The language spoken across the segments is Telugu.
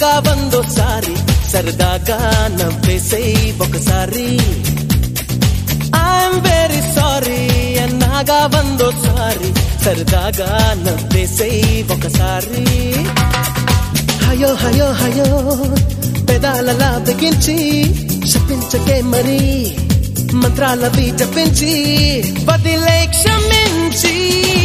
అన్నాగా వందోసారి సరదాగా నవ్వేసేయ్ ఒకసారి ఐఎమ్ వెరీ సారీ అన్నాగా వందోసారి సరదాగా నవ్వేసేయ్ ఒకసారి హయో హయో హయో పెదాలలా బిగించి శపించకే మరి మంత్రాలవి జపించి వదిలే క్షమించి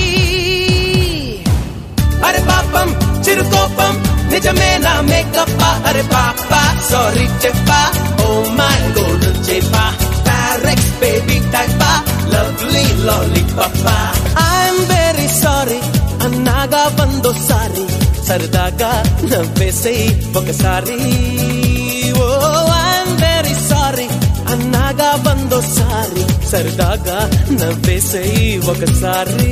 అరే పాపం చిరుకోపం నిజమేనా మేకప్ప అరే పాప సారీ చెప్పా ఓ మై గోల్డెన్ చెప్పా పారెక్స్ బేబీ టైపా లవ్లీ లాలీపాప ఐఎమ్ వెరీ సారీ అన్నాగా వందోసారి సరదాగా నవ్వేసేయ్ ఒకసారి ఓ ఐఎమ్ వెరీ సారీ అన్నాగా వందోసారి సరదాగా నవ్వేసేయ్ ఒకసారి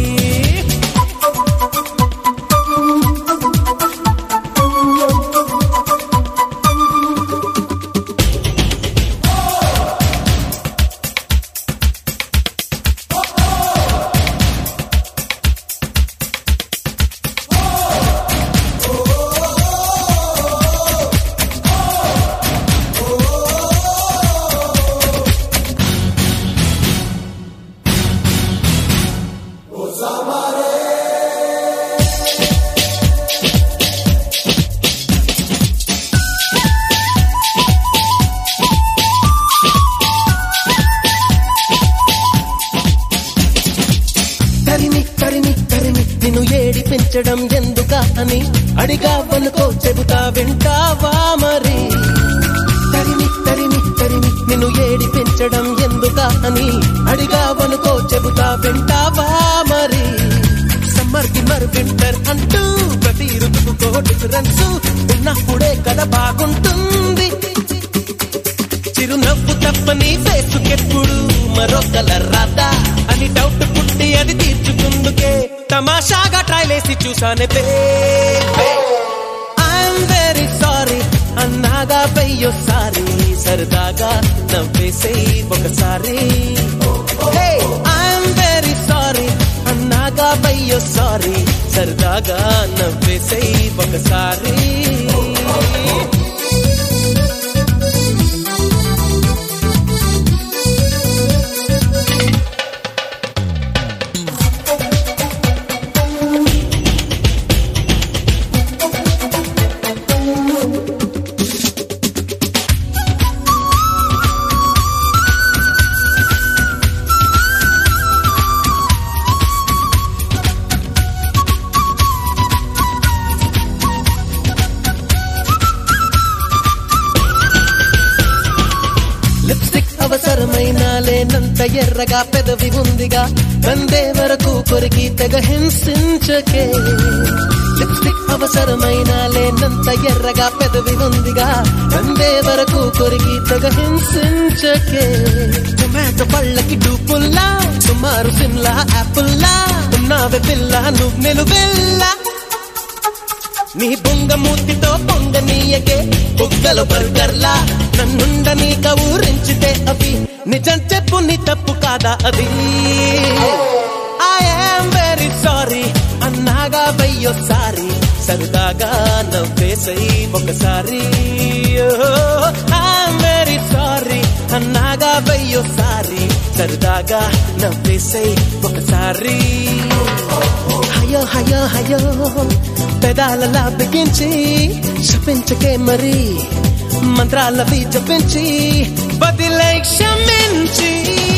తరిమి తరిమి తరిమి నిన్ను ఏడిపించడం ఎందుక అని అడిగావనుకో చెబుతా వింటావా మరి తరిమి తరిమి తరిమి నిన్ను ఏడిపించడం ఎందుక అని అడిగావనుకో చెబుతా వింటావా మరి సమ్మర్ కి మరి వింటర్ అంటూ ప్రతి ఋతువుకో డిఫరెన్స్ ఉన్నప్పుడే కదా బాగుంటుంది చిరునవ్వు తప్పని ఫేసుకెప్పుడు మరో కలర్ రాదా అని డౌట్ పుట్టి అది తీర్చుకుందుకే తమాషాగా ట్రైలేసి చూసానే ఐఎమ్ వెరీ సారీ అన్నాగా వెయ్యోసారి సరదాగా నవ్వేసేయ్ ఒకసారి ఐఎమ్ వెరీ సారీ అన్నాగా వెయ్యోసారి సరదాగా నవ్వేసేయ్ ఒకసారి లిప్స్టిక్ అవసరమైన లేనంత ఎర్రగా పెదవి ఉందిగా కందే వరకు కొరికి తెగ హింసించకే లిప్స్టిక్ అవసరమైన లేనంత ఎర్రగా పెదవి ఉందిగా కందే వరకు కొరికి తెగ హింసించకే టొమాటో పళ్ళకి డూపుల్లా సుమారు సిమ్లా యాపుల్లా ఉన్నావే పిల్ల నువ్వు నిలువెల్లా నీ బొంగ మూతితో పొంగనీయకే బుగ్గలు బర్గర్లా నన్నుండ నీ ఊరించితే అవి నిజం చెప్పు నీ తప్పు కాదా అది ఐఎమ్ వెరీ సారీ అన్నాగా వెయ్యోసారి సరదాగా నవ్వేసై ఒకసారి ఐఎమ్ వెరీ సారీ అన్నాగా వెయ్యోసారి సరదాగా నవ్వేసై ఒకసారి హయో హయో హయో పెదాలలా బిగించి శపించకే మరి మంత్రాలవి జపించి బదిలై క్షమించి